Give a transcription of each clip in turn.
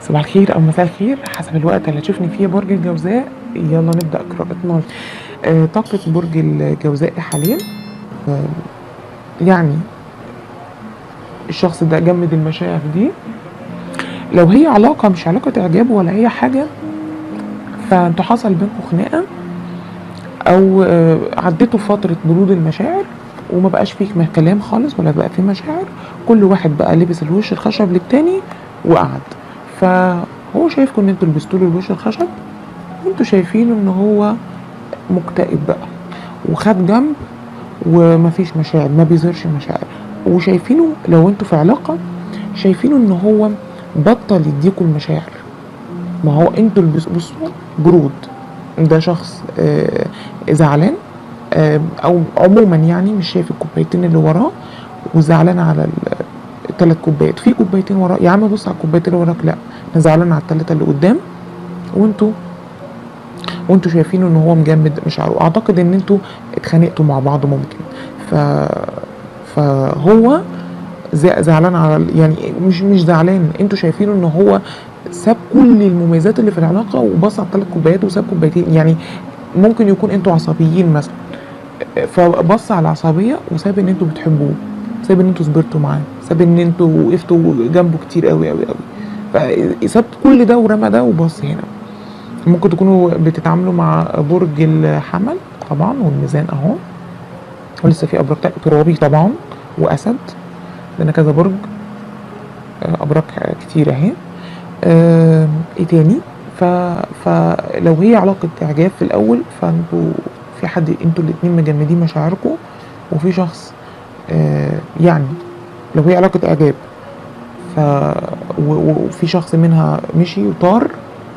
صباح الخير او مساء الخير حسب الوقت اللي تشوفني فيه برج الجوزاء يلا نبدا قراءتنا آه، طاقه برج الجوزاء حاليا آه، يعني الشخص ده جمد المشاعر دي لو هي علاقه مش علاقه اعجاب ولا اي حاجه فانتوا حصل بينكم خناقه او آه، عديتوا فتره برود المشاعر وما بقاش فيك م- كلام خالص ولا بقى في مشاعر كل واحد بقى لبس الوش الخشب للتاني وقعد فهو شايفكم ان انتوا لبستوا له الوش الخشب وانتوا شايفينه ان هو مكتئب بقى وخد جنب ومفيش مشاعر ما بيظهرش مشاعر وشايفينه لو انتوا في علاقه شايفينه ان هو بطل يديكوا المشاعر ما هو انتوا اللي بص- بصوا برود ده شخص آه، زعلان آه، او عموما يعني مش شايف الكوبايتين اللي وراه وزعلان على ال- التلات كوبايات في كوبايتين وراه يا عم بص على الكوبايتين اللي وراك لا انا زعلان على التلاته اللي قدام وانتوا وانتوا شايفينه ان هو مجمد مش عارف اعتقد ان انتوا اتخانقتوا مع بعض ممكن ف فهو زع- زعلان على ال- يعني مش مش زعلان انتوا شايفينه ان هو ساب كل المميزات اللي في العلاقه وبص على الثلاث كوبايات وساب كوبايتين يعني ممكن يكون انتوا عصبيين مثلا فبص على العصبيه وساب ان انتوا بتحبوه ساب ان انتوا صبرتوا معاه ساب ان انتوا وقفتوا جنبه كتير قوي قوي قوي فساب كل ده ورمى ده وبص هنا ممكن تكونوا بتتعاملوا مع برج الحمل طبعا والميزان اهو ولسه في ابراج تانية ترابي طبعا واسد لان كذا برج آه، ابراج كتير اهي آم، ايه تاني ف... فلو هي علاقة اعجاب في الاول فانتوا في حد انتوا الاتنين مجمدين مشاعركم وفي شخص آه، يعني لو هي علاقة اعجاب ف و- و- وفي شخص منها مشي وطار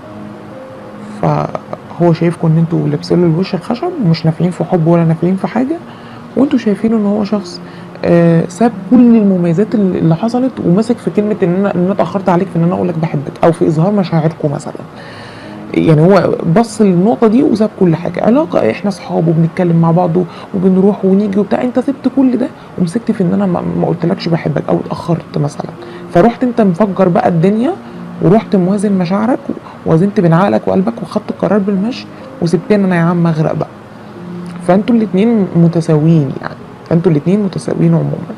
فهو شايفكم ان انتوا لابسين له الوش الخشب ومش نافعين في حب ولا نافعين في حاجه وانتوا شايفينه ان هو شخص آه ساب كل المميزات اللي اللي حصلت وماسك في كلمه ان انا ان انا اتاخرت عليك في ان انا اقول لك بحبك او في اظهار مشاعركم مثلا يعني هو بص للنقطه دي وساب كل حاجه علاقه احنا اصحاب وبنتكلم مع بعض وبنروح ونيجي وبتاع انت سبت كل ده ومسكت في ان انا ما ما قلتلكش بحبك او اتاخرت مثلا فرحت انت مفجر بقى الدنيا ورحت موازن مشاعرك ووازنت بين عقلك وقلبك وخدت قرار بالمشي وسبتني انا يا عم اغرق بقى فانتوا الاتنين متساويين يعني انتوا الاتنين متساويين عموما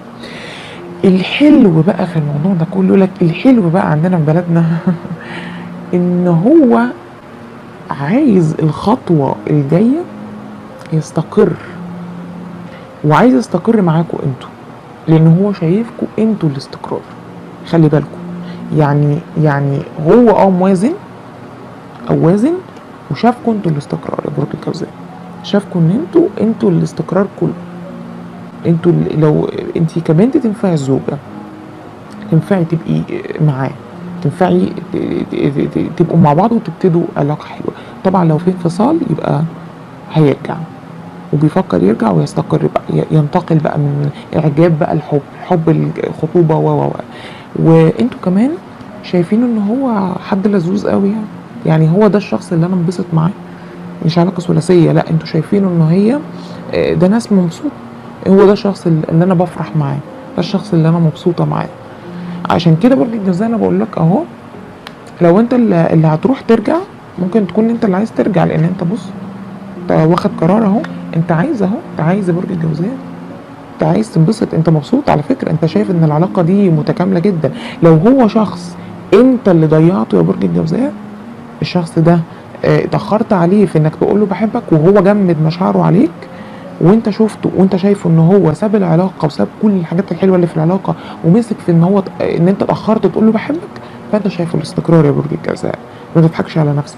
الحلو بقى في الموضوع ده كله لك الحلو بقى عندنا في بلدنا ان هو عايز الخطوة الجاية يستقر وعايز يستقر معاكم انتوا لان هو شايفكم انتوا الاستقرار خلي بالكم يعني يعني هو اه موازن او وازن وشافكم انتوا الاستقرار يا برج الجوزاء شافكم ان انتوا انتوا الاستقرار كله انتوا اللي- لو انت كبنت تنفعي الزوجه تنفعي تبقي معاه تنفعي ت- ت- ت- تبقوا مع بعض وتبتدوا علاقه حلوه طبعا لو في انفصال يبقى هيرجع وبيفكر يرجع ويستقر بقى ي- ينتقل بقى من اعجاب بقى الحب حب الخطوبه و و و وانتوا كمان شايفينه ان هو حد لذوذ قوي يعني يعني هو ده الشخص اللي انا انبسط معاه مش علاقه ثلاثيه لا انتوا شايفينه ان هي آه، ده ناس مبسوط هو ده الشخص اللي اللي انا بفرح معاه ده الشخص اللي انا مبسوطه معاه عشان كده برج الجوزاء انا بقول لك اهو لو انت اللي, اللي هتروح ترجع ممكن تكون انت اللي عايز ترجع لان انت بص انت واخد قرار اهو انت عايز اهو انت عايز يا برج الجوزاء انت عايز تنبسط انت مبسوط على فكره انت شايف ان العلاقه دي متكامله جدا لو هو شخص انت اللي ضيعته يا برج الجوزاء الشخص ده اه، اتاخرت عليه في انك تقول له بحبك وهو جمد مشاعره عليك وانت شفته وانت شايفه ان هو ساب العلاقه وساب كل الحاجات الحلوه اللي في العلاقه ومسك في ان هو ت- ان انت اتاخرت تقول له بحبك فانت شايف الاستقرار يا برج الجوزاء ما تضحكش على نفسك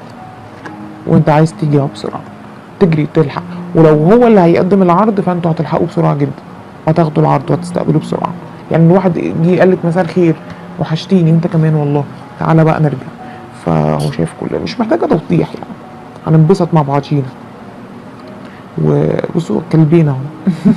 وانت عايز تيجي اهو بسرعه تجري تلحق ولو هو اللي هيقدم العرض فانتوا هتلحقوا بسرعه جدا هتاخدوا العرض وهتستقبلوه بسرعه يعني الواحد جه قال لك مساء الخير وحشتيني انت كمان والله تعالى بقى نرجع فهو شايف كل مش محتاجه توضيح يعني هننبسط مع بعضينا وبصوا كلبين اهو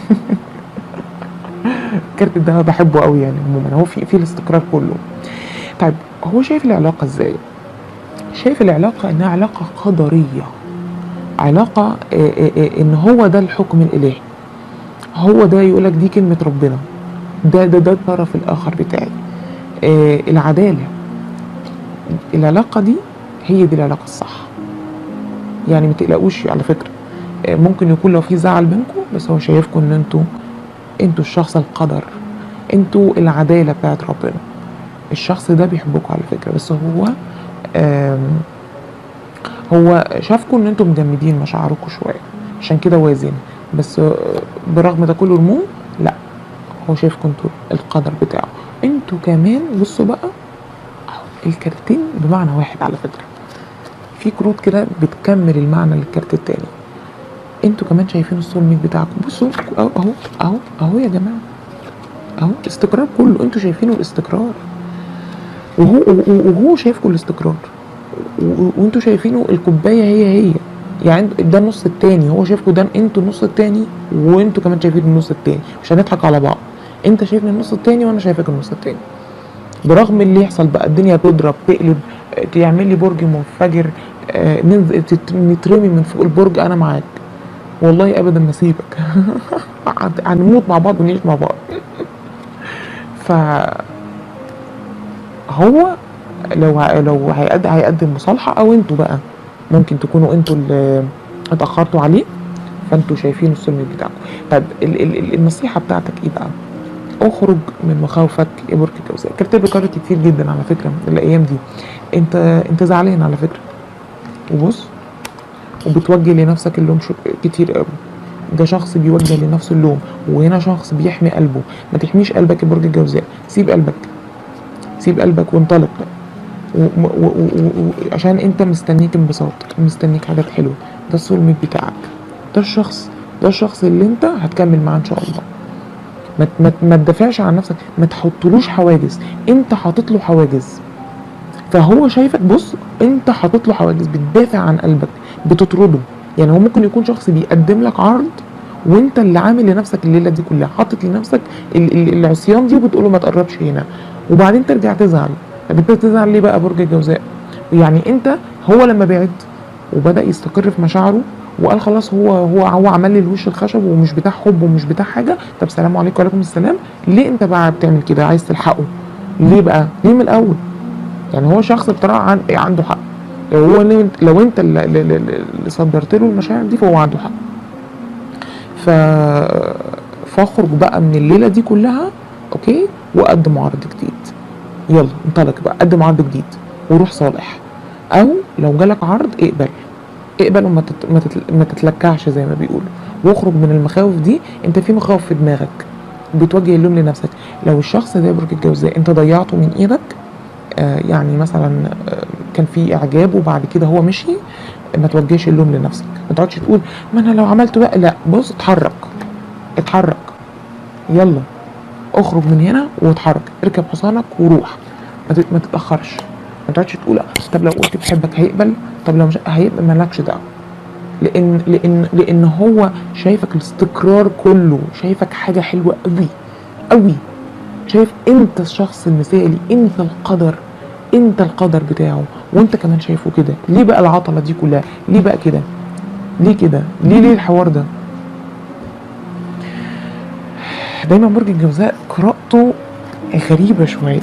الكارت ده بحبه قوي يعني عموما هو في في الاستقرار كله طيب هو شايف العلاقه ازاي شايف العلاقه انها علاقه قدريه علاقه آه، آه، آه، ان هو ده الحكم الالهي هو ده يقولك دي كلمه ربنا ده ده ده الطرف الاخر بتاعي آه العداله العلاقة دي هي دي العلاقة الصح يعني ما تقلقوش على فكرة آه، ممكن يكون لو في زعل بينكم بس هو شايفكم ان انتوا انتوا الشخص القدر انتوا العدالة بتاعت ربنا الشخص ده بيحبكم على فكرة بس هو آم، هو شافكم ان انتوا مجمدين مشاعركم شوية عشان كده وازن بس آه، برغم ده كله رموم لا هو شايفكم انتوا القدر بتاعه انتوا كمان بصوا بقى أهو، الكارتين بمعنى واحد على فكرة في كروت كده بتكمل المعنى للكارت التاني انتوا كمان شايفين السول ميت بتاعكم بصوا اهو اهو اهو اهو يا جماعه اهو استقرار كله انتوا شايفينه الاستقرار وهو وهو شايفكم الاستقرار و- وانتوا شايفينه الكوبايه هي هي يعني ده النص التاني هو شايفكم ده انتوا النص التاني وانتوا كمان شايفين النص التاني مش هنضحك على بعض انت شايفني النص التاني وانا شايفك النص التاني برغم اللي يحصل بقى الدنيا تضرب تقلب آه، تعمل لي برج منفجر آه، ننزل تت- نترمي من فوق البرج انا معاك والله ابدا ما اسيبك هنموت مع بعض ونعيش مع بعض ف هو لو ه- لو هيقدم هيقدم مصالحه او انتوا بقى ممكن تكونوا انتوا اللي اتاخرتوا عليه فانتوا شايفين السلم بتاعكم طب ال ال ال النصيحه بتاعتك ايه بقى اخرج من مخاوفك يا برج الجوزاء كتب كارت كتير جدا على فكره الايام دي انت انت زعلان على فكره وبص وبتوجه لنفسك اللوم شو- كتير قوي ده شخص بيوجه لنفسه اللوم وهنا شخص بيحمي قلبه ما تحميش قلبك يا برج الجوزاء سيب قلبك سيب قلبك وانطلق و- و- و- و- و- عشان انت مستنيك انبساط مستنيك حاجات حلوه ده السول ميت بتاعك ده الشخص ده الشخص اللي انت هتكمل معاه ان شاء الله ما ت- ما ت- ما تدافعش عن نفسك ما تحطلوش حواجز انت حاطط له حواجز فهو شايفك بص انت حاطط له حواجز بتدافع عن قلبك بتطرده يعني هو ممكن يكون شخص بيقدم لك عرض وانت اللي عامل لنفسك الليله دي كلها حاطط لنفسك ال- ال- العصيان دي وبتقول له ما تقربش هنا وبعدين ترجع تزعل طب انت تزعل ليه بقى برج الجوزاء يعني انت هو لما بعد وبدا يستقر في مشاعره وقال خلاص هو هو هو عمل لي الوش الخشب ومش بتاع حب ومش بتاع حاجه طب سلام عليكم وعليكم السلام ليه انت بقى بتعمل كده عايز تلحقه ليه بقى ليه من الاول يعني هو شخص بصراحه عن- عنده حق لو هو لو انت, لو انت اللي, اللي, اللي اللي صدرت له المشاعر دي فهو عنده حق ف فاخرج بقى من الليله دي كلها اوكي وقدم عرض جديد يلا انطلق بقى قدم عرض جديد وروح صالح او لو جالك عرض اقبل اقبل وما تت... ما, تت... ما تتلكعش زي ما بيقولوا واخرج من المخاوف دي انت في مخاوف في دماغك بتوجه اللوم لنفسك لو الشخص ده برج الجوزاء انت ضيعته من ايدك آه يعني مثلا آه كان في اعجاب وبعد كده هو مشي ما توجهش اللوم لنفسك ما تقعدش تقول ما انا لو عملت بقى لا بص اتحرك اتحرك يلا اخرج من هنا واتحرك اركب حصانك وروح ما تت- ما تتاخرش ما تقعدش تقول طب لو قلت بحبك هيقبل طب لو مش هيقبل مالكش دعوه لان لان لان هو شايفك الاستقرار كله شايفك حاجه حلوه قوي قوي شايف انت الشخص المثالي انت القدر انت القدر بتاعه وانت كمان شايفه كده ليه بقى العطله دي كلها ليه بقى كده ليه كده ليه ليه الحوار ده دايما برج الجوزاء قراءته غريبة شوية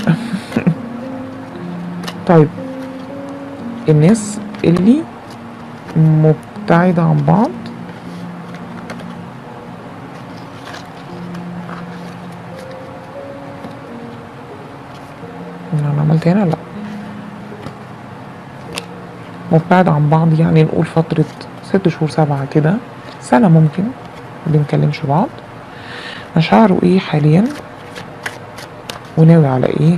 طيب الناس اللي مبتعدة عن بعض انا عملت هنا لا مبتعد عن بعض يعني نقول فترة ست شهور سبعة كده سنة ممكن بنكلمش بعض مشاعره ايه حاليا وناوي على ايه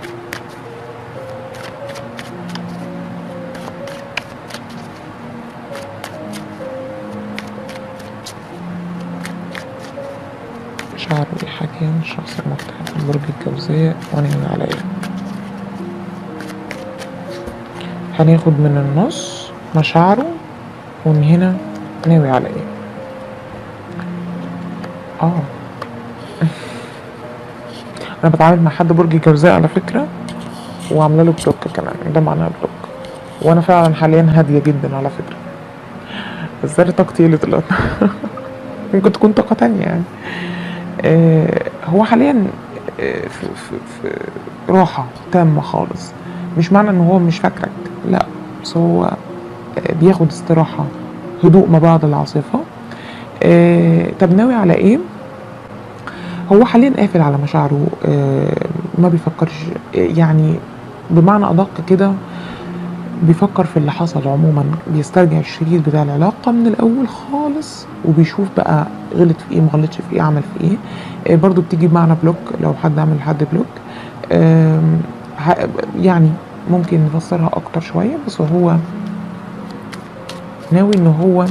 مشاعره ايه حاليا الشخص المبتعد عن برج الجوزاء وناوي على ايه هناخد من النص مشاعره ومن هنا ناوي على ايه اه انا بتعامل مع حد برج الجوزاء على فكره وعامله له بلوك كمان ده معناه بلوك وانا فعلا حاليا هاديه جدا على فكره بس ده طاقتي اللي طلعت ممكن تكون طاقه تانية يعني آه هو حاليا آه في, في, في راحه تامه خالص مش معنى ان هو مش فاكرك لا بس هو آه، بياخد استراحة هدوء ما بعد العاصفة آه، طب ناوي على ايه هو حاليا قافل على مشاعره آه، ما بيفكرش آه، يعني بمعنى ادق كده بيفكر في اللي حصل عموما بيسترجع الشريط بتاع العلاقة من الأول خالص وبيشوف بقى غلط في ايه مغلطش في ايه عمل في ايه آه، برضو بتيجي بمعنى بلوك لو حد عمل لحد بلوك آم، ه- يعني ممكن نفسرها أكتر شوية بس هو ناوي إن هو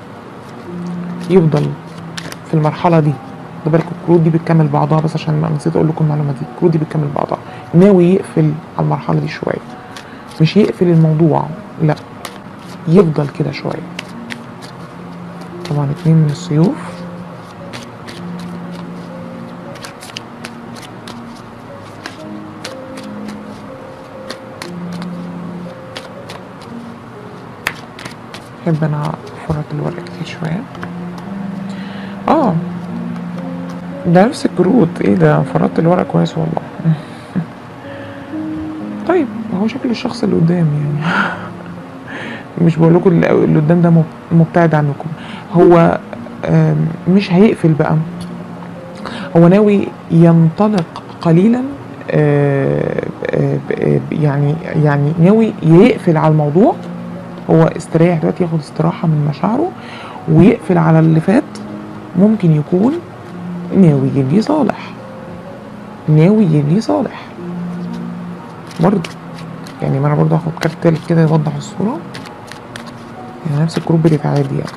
يفضل في المرحلة دي خد بالكم الكروت دي بتكمل بعضها بس عشان ما نسيت اقول لكم المعلومه دي الكروت دي بتكمل بعضها ناوي يقفل على المرحله دي شويه مش يقفل الموضوع لا يفضل كده شويه طبعا اتنين من السيوف بحب انا فرط الورق كتير شويه اه ده نفس الكروت ايه ده فرطت الورق كويس والله طيب هو شكل الشخص اللي قدام يعني مش بقول لكم اللي اللي قدام ده مب- مبتعد عنكم هو آم، مش هيقفل بقى هو ناوي ينطلق قليلا آه، آه، ب- يعني يعني ناوي يقفل على الموضوع هو استريح دلوقتي ياخد استراحة من مشاعره ويقفل على اللي فات ممكن يكون ناوي يجي صالح ناوي يجي صالح برضه يعني ما انا برضه هاخد كارت تالت كده يوضح الصورة يعني نفس الكروب بتتعادي يعني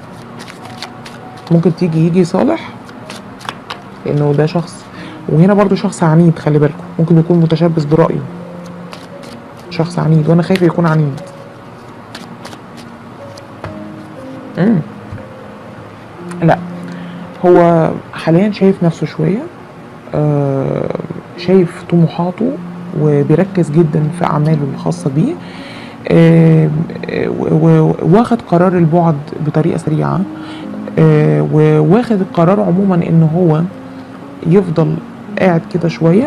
ممكن تيجي يجي صالح لانه ده شخص وهنا برضه شخص عنيد خلي بالكم ممكن يكون متشبث برأيه شخص عنيد وانا خايف يكون عنيد امم لا هو حاليا شايف نفسه شوية آه شايف طموحاته وبيركز جدا في أعماله الخاصة بيه آه و- و- واخد قرار البعد بطريقة سريعة آه وواخد القرار عموما ان هو يفضل قاعد كده شوية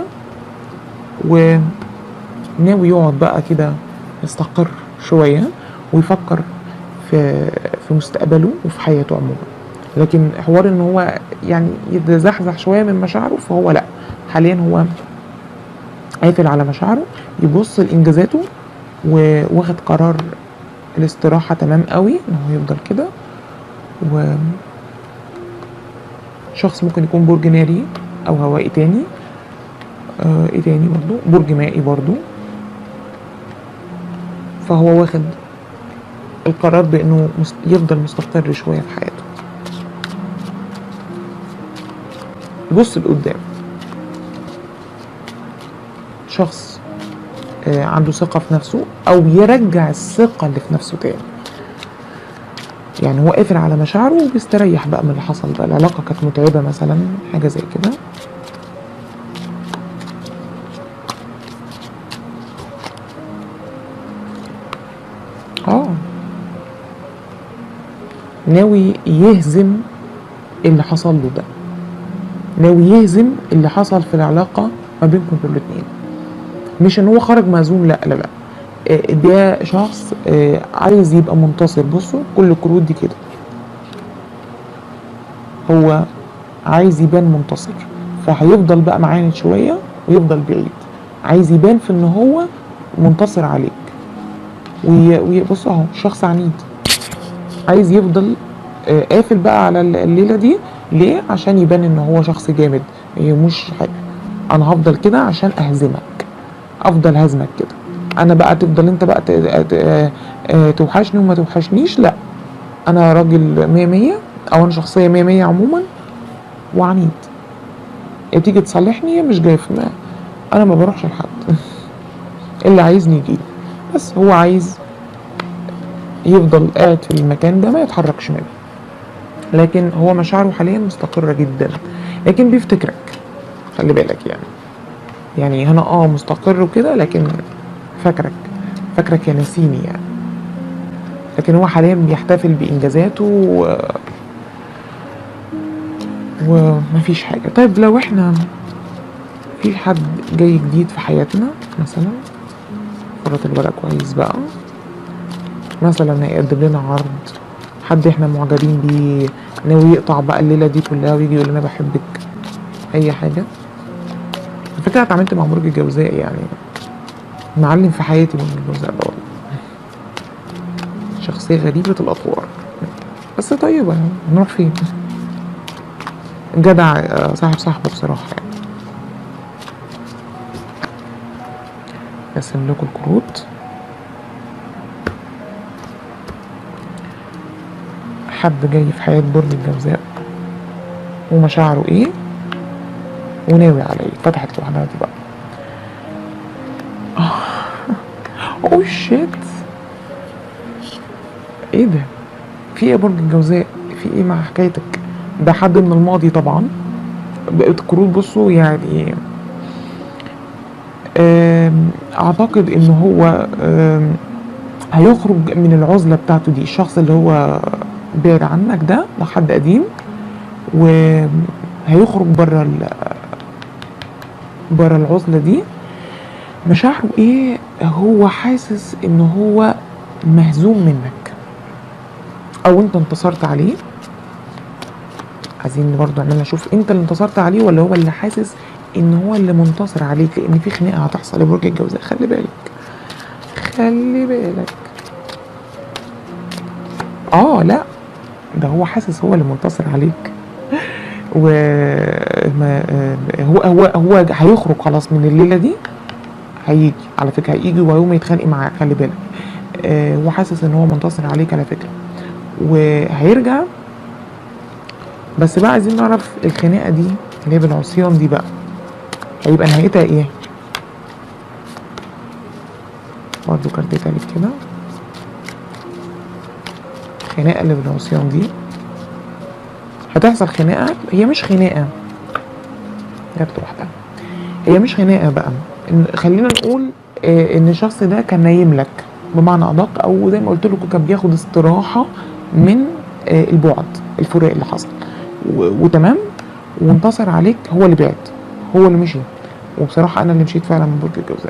وناوي يقعد بقى كده يستقر شوية ويفكر في في مستقبله وفي حياته عموما لكن حوار ان هو يعني يتزحزح شويه من مشاعره فهو لا حاليا هو قافل على مشاعره يبص لانجازاته وواخد قرار الاستراحه تمام قوي ان هو يفضل كده و شخص ممكن يكون برج ناري او هوائي تاني آه ايه تاني برضو برج مائي برضو فهو واخد القرار بانه مست- يفضل مستقر شويه في حياته يبص لقدام شخص آه، عنده ثقة في نفسه أو يرجع الثقة اللي في نفسه تاني يعني هو قافل على مشاعره وبيستريح بقى من اللي حصل ده العلاقة كانت متعبة مثلا حاجة زي كده اه ناوي يهزم اللي حصل له ده ناوي يهزم اللي حصل في العلاقة ما بينكم انتوا الاتنين مش ان هو خرج مهزوم لا لا لا آه، ده شخص آه، عايز يبقى منتصر بصوا كل الكروت دي كده هو عايز يبان منتصر فهيفضل بقى معاند شوية ويفضل بعيد عايز يبان في ان هو منتصر عليك وي- ويبص اهو شخص عنيد عايز يفضل آه، قافل بقى على الليلة دي ليه عشان يبان ان هو شخص جامد هي مش حاجة انا هفضل كده عشان اهزمك افضل هزمك كده انا بقى تفضل انت بقى ت- ت- آه، آه، توحشني وما توحشنيش لا انا راجل مية مية او انا شخصية مية مية عموما وعنيد يا تيجي تصالحني يا مش جاي في ما انا ما بروحش لحد اللي عايزني يجيلي بس هو عايز يفضل قاعد في المكان ده ما يتحركش منه لكن هو مشاعره حاليا مستقرة جدا لكن بيفتكرك خلي بالك يعني يعني هنا اه مستقر وكده لكن فاكرك فاكرك يا نسيني يعني لكن هو حاليا بيحتفل بإنجازاته و... ومفيش حاجة طيب لو احنا في حد جاي جديد في حياتنا مثلا قرأت الورق كويس بقى مثلا هيقدم لنا عرض حد احنا معجبين بيه ناوي يقطع بقى الليلة دي كلها ويجي يقول لنا بحبك أي حاجة الفكرة اتعاملت مع برج الجوزاء يعني معلم في حياتي برج الجوزاء ده والله شخصية غريبة الأطوار بس طيبة يعني هنروح فين جدع آه، صاحب صاحبه بصراحة يعني ارسم لكم الكروت حد جاي في حياة برج الجوزاء ومشاعره ايه وناوي على ايه فتحت لوحدها دي بقى اوه شيت ايه ده في ايه يا برج الجوزاء في ايه مع حكايتك ده حد من الماضي طبعا بقت الكروت بصوا يعني آم، اعتقد ان هو آم، هيخرج من العزلة بتاعته دي الشخص اللي هو بعد عنك ده ده حد قديم وهيخرج بره ال بره العزلة دي مشاعره ايه هو حاسس ان هو مهزوم منك او انت انتصرت عليه عايزين برضو عمالنا نشوف انت اللي انتصرت عليه ولا هو اللي حاسس ان هو اللي منتصر عليك لان في خناقه هتحصل لبرج الجوزاء خلي بالك خلي بالك اه لا ده هو حاسس هو اللي منتصر عليك و ما هو هو هو هيخرج خلاص من الليله دي هيجي على فكره هيجي وهيقوم يتخانق معاك خلي بالك آه، هو حاسس ان هو منتصر عليك على فكره وهيرجع بس بقى عايزين نعرف الخناقه دي اللي هي بالعصيان دي بقى هيبقى نهايتها ايه برضو كارت تالت كده الخناقه اللي بالعصيان دي هتحصل خناقه هي مش خناقه جت لوحدها هي مش خناقه بقى إن- خلينا نقول آه، ان الشخص ده كان نايم لك بمعنى ادق او زي ما قلت لكم كان بياخد استراحه من آه، البعد الفراق اللي حصل و- وتمام وانتصر عليك هو اللي بعد هو اللي مشي وبصراحه انا اللي مشيت فعلا من برج الجوزاء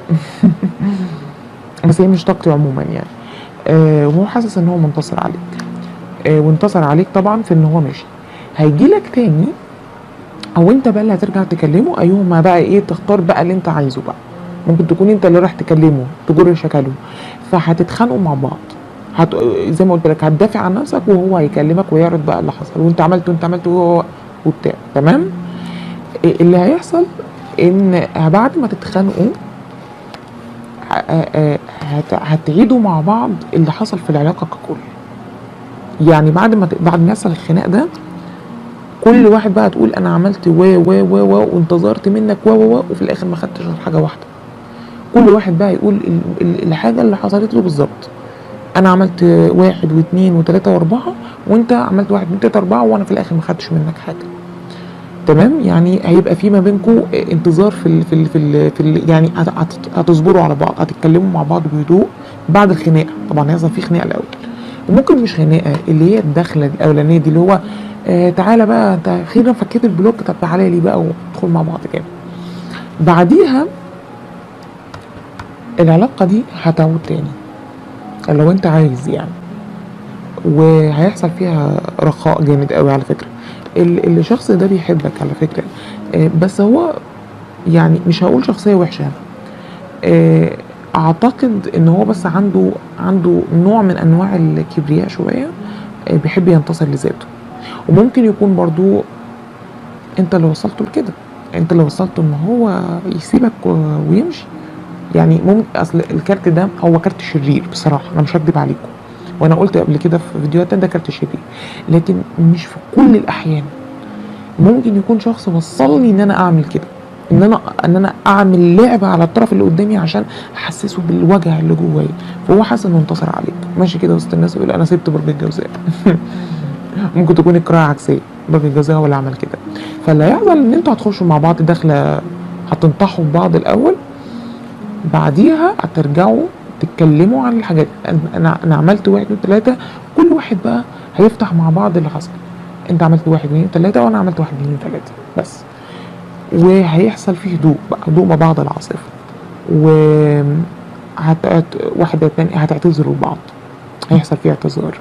بس هي مش طاقتي عموما يعني آه وهو حاسس ان هو منتصر عليك آه وانتصر عليك طبعا في ان هو مشي هيجي لك تاني او انت بقى اللي هترجع تكلمه ايهما بقى ايه تختار بقى اللي انت عايزه بقى ممكن تكون انت اللي راح تكلمه تجر شكله فهتتخانقوا مع بعض هت... زي ما قلت لك هتدافع عن نفسك وهو هيكلمك ويعرض بقى اللي حصل وانت عملت وانت عملت وهو وبتاع تمام إيه اللي هيحصل ان بعد ما تتخانقوا ه- ه- هت... هتعيدوا مع بعض اللي حصل في العلاقه ككل يعني بعد ما ت- بعد ما يحصل الخناق ده كل واحد بقى تقول انا عملت و و و و وانتظرت منك و و و وفي الاخر ما خدتش غير حاجه واحده كل واحد بقى يقول ال- ال- الحاجه اللي حصلت له بالظبط انا عملت واحد واثنين وثلاثه واربعه وانت عملت واحد واثنين ثلاثه اربعه وانا في الاخر ما خدتش منك حاجه تمام يعني هيبقى في ما بينكم انتظار في ال في ال في, ال في ال يعني هت- هت- هتصبروا على بعض هتتكلموا مع بعض بهدوء بعد الخناقه طبعا هيحصل في خناقه الاول وممكن مش خناقه اللي هي الدخله الاولانيه دي اللي هو آه تعالى بقى انت اخيرا فكيت البلوك طب تعالى لي بقى وندخل مع بعض كده بعديها العلاقه دي هتعود تاني لو انت عايز يعني وهيحصل فيها رخاء جامد قوي على فكره ال- الشخص ده بيحبك على فكره آه، بس هو يعني مش هقول شخصيه وحشه آه، اعتقد ان هو بس عنده عنده نوع من انواع الكبرياء شويه آه، بيحب ينتصر لذاته وممكن يكون برضو انت اللي وصلته لكده انت اللي وصلته ان هو يسيبك و- ويمشي يعني ممكن اصل الكارت ده هو كارت شرير بصراحه انا مش هكدب عليكم وانا قلت قبل كده في فيديوهات ده كارت شرير لكن مش في كل الاحيان ممكن يكون شخص وصلني ان انا اعمل كده ان انا ان انا اعمل لعبه على الطرف اللي قدامي عشان احسسه بالوجع اللي جوايا فهو حاسس انه انتصر عليك ماشي كده وسط الناس يقول انا سبت برج الجوزاء ممكن تكون القراءه عكسيه برج الجوزاء هو اللي عمل كده فاللي هيحصل ان انتوا هتخشوا مع بعض داخله هتنطحوا ببعض الاول بعديها هترجعوا تتكلموا عن الحاجات أنا- انا انا عملت واحد اتنين تلاته كل واحد بقى هيفتح مع بعض اللي حصل انت عملت واحد اتنين تلاته وانا عملت واحد اتنين تلاته بس وهيحصل فيه هدوء بقى هدوء ما بعد العاصفه و هت... هت... واحد اتنين هتعتذروا لبعض هيحصل فيه اعتذار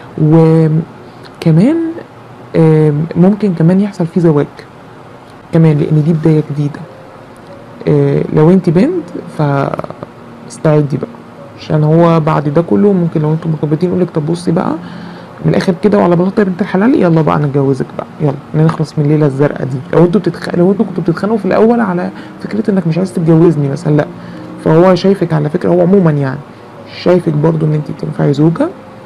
وكمان آم، ممكن كمان يحصل فيه زواج كمان لان دي بدايه جديده آه، لو انت بنت فاستعدي بقى عشان هو بعد ده كله ممكن لو انتم مرتبطين يقولك طب بصي بقى من الاخر كده وعلى بلاطه يا بنت الحلال يلا بقى نتجوزك بقى يلا نخلص من الليله الزرقاء دي لو انتوا بتتخ... لو انتوا كنتوا بتتخانقوا في الاول على فكره انك مش عايز تتجوزني مثلا لا فهو شايفك على فكره هو عموما يعني شايفك برضو ان انت تنفعي زوجه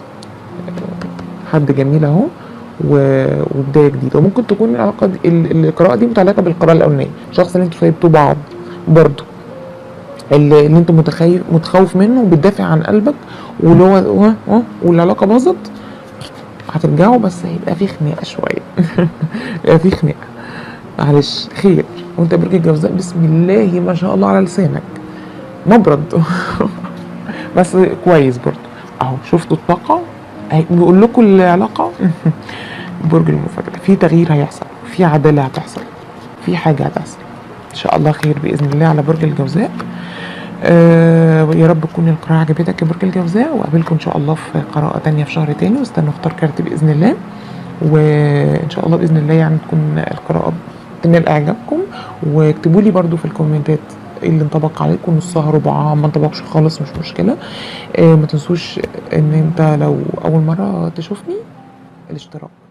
حد جميل اهو و- وبدايه جديده وممكن تكون العلاقه دي ال- القراءه دي متعلقه بالقراءه الاولانيه الشخص اللي انتوا سايبتوه بعض برضو اللي, اللي انت متخيل متخوف منه وبتدافع عن قلبك واللي هو هو- هو- والعلاقه باظت هترجعوا بس هيبقى في خناقه شويه هيبقى في خناقه معلش خير وانت برج الجوزاء بسم الله ما شاء الله على لسانك مبرد بس كويس برضو اهو شفتوا الطاقه اهي بيقول لكم العلاقه برج المفاجاه في تغيير هيحصل في عداله هتحصل في حاجه هتحصل ان شاء الله خير باذن الله على برج الجوزاء آه يا رب تكون القراءة عجبتك يا برج الجوزاء وقابلكم ان شاء الله في قراءة تانية في شهر تاني واستنوا اختار كارت باذن الله وان شاء الله باذن الله يعني تكون القراءة تنال اعجابكم واكتبوا لي برضو في الكومنتات ايه اللي انطبق عليكم نصها ربعها ما انطبقش خالص مش مشكلة آه ما تنسوش ان انت لو اول مرة تشوفني الاشتراك